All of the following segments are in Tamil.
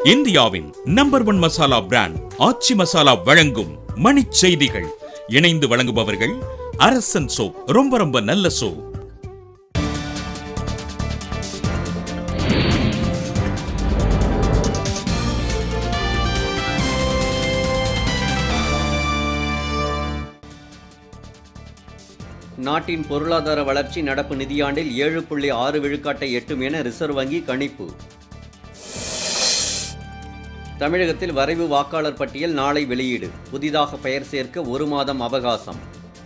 இந்தியாவின் number one masala brand Aachi masala வழங்கும் மணிச் செய்திகள் இணைந்து வழங்குபவர்கள் அரசன் சோப் ரொம்ப ரொம்ப நல்ல சோப் நாட்டின் பொருளாதார வளர்ச்சி நடப்பு நிதியாண்டில் ஏழு புள்ளி ஆறு விழுக்காட்டை எட்டும் என ரிசர்வ் வங்கி கணிப்பு தமிழகத்தில் வரைவு வாக்காளர் பட்டியல் நாளை வெளியீடு புதிதாக பெயர் சேர்க்க ஒரு மாதம் அவகாசம்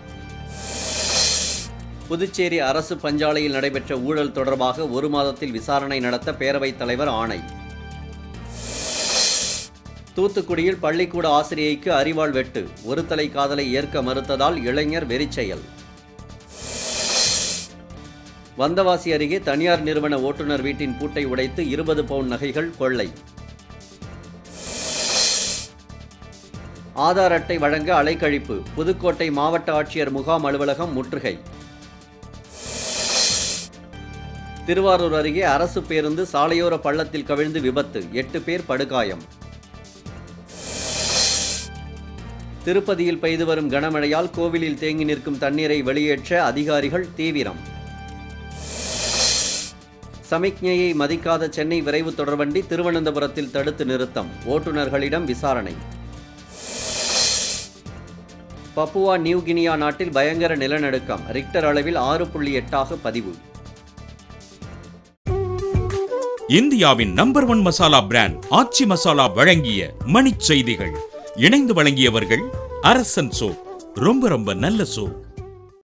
புதுச்சேரி அரசு பஞ்சாலையில் நடைபெற்ற ஊழல் தொடர்பாக ஒரு மாதத்தில் விசாரணை நடத்த பேரவைத் தலைவர் ஆணை தூத்துக்குடியில் பள்ளிக்கூட ஆசிரியைக்கு அரிவாள் வெட்டு ஒரு தலை காதலை ஏற்க மறுத்ததால் இளைஞர் வெறிச்செயல் வந்தவாசி அருகே தனியார் நிறுவன ஓட்டுநர் வீட்டின் பூட்டை உடைத்து இருபது பவுன் நகைகள் கொள்ளை ஆதார் அட்டை வழங்க அலைக்கழிப்பு புதுக்கோட்டை மாவட்ட ஆட்சியர் முகாம் அலுவலகம் முற்றுகை திருவாரூர் அருகே அரசு பேருந்து சாலையோர பள்ளத்தில் கவிழ்ந்து விபத்து எட்டு பேர் படுகாயம் திருப்பதியில் பெய்து வரும் கனமழையால் கோவிலில் தேங்கி நிற்கும் தண்ணீரை வெளியேற்ற அதிகாரிகள் தீவிரம் சமிக்ஞையை மதிக்காத சென்னை விரைவு தொடர்வண்டி திருவனந்தபுரத்தில் தடுத்து நிறுத்தம் ஓட்டுநர்களிடம் விசாரணை பப்புவா நியூ கினியா நாட்டில் பயங்கர நிலநடுக்கம் ரிக்டர் அளவில் ஆறு புள்ளி எட்டாக பதிவு இந்தியாவின் number one masala brand Aachi masala வழங்கிய மணிச் செய்திகள் இணைந்து வழங்கியவர்கள் அரசன் சோப் ரொம்ப ரொம்ப நல்ல சோப்